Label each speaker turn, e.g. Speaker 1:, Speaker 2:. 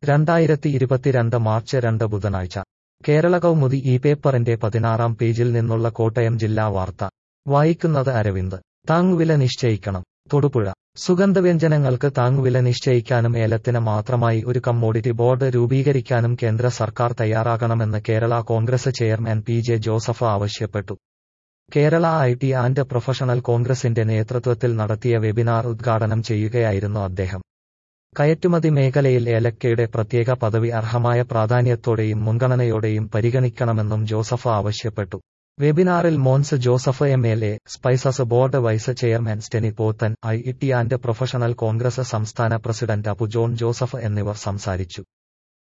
Speaker 1: രണ്ടായിരത്തി ഇരുപത്തിരണ്ട് മാർച്ച് രണ്ട് ബുധനാഴ്ച കേരള കൗമുദി ഈ പേപ്പറിന്റെ പതിനാറാം പേജിൽ നിന്നുള്ള കോട്ടയം ജില്ലാ വാർത്ത വായിക്കുന്നത് അരവിന്ദ് താങ്ങുവില നിശ്ചയിക്കണം തൊടുപുഴ സുഗന്ധവ്യഞ്ജനങ്ങൾക്ക് താങ്ങുവില നിശ്ചയിക്കാനും ഏലത്തിന് മാത്രമായി ഒരു കമ്മോഡിറ്റി ബോർഡ് രൂപീകരിക്കാനും കേന്ദ്ര സർക്കാർ തയ്യാറാകണമെന്ന് Kerala Congress chairman P J Joseph ആവശ്യപ്പെട്ടു Kerala I T and professional കോൺഗ്രസിന്റെ നേതൃത്വത്തിൽ നടത്തിയ വെബിനാർ ഉദ്ഘാടനം ചെയ്യുകയായിരുന്നു അദ്ദേഹം കയറ്റുമതി മേഖലയിൽ ഏലക്കയുടെ പ്രത്യേക പദവി അർഹമായ പ്രാധാന്യത്തോടെയും മുൻഗണനയോടെയും പരിഗണിക്കണമെന്നും ജോസഫ് ആവശ്യപ്പെട്ടു വെബിനാറിൽ Mons Joseph M L A spices board vice chairman Steni Pothan I T and professional Congress സംസ്ഥാന പ്രസിഡന്റ് അപ്പു ജോൺ ജോസഫ് എന്നിവർ സംസാരിച്ചു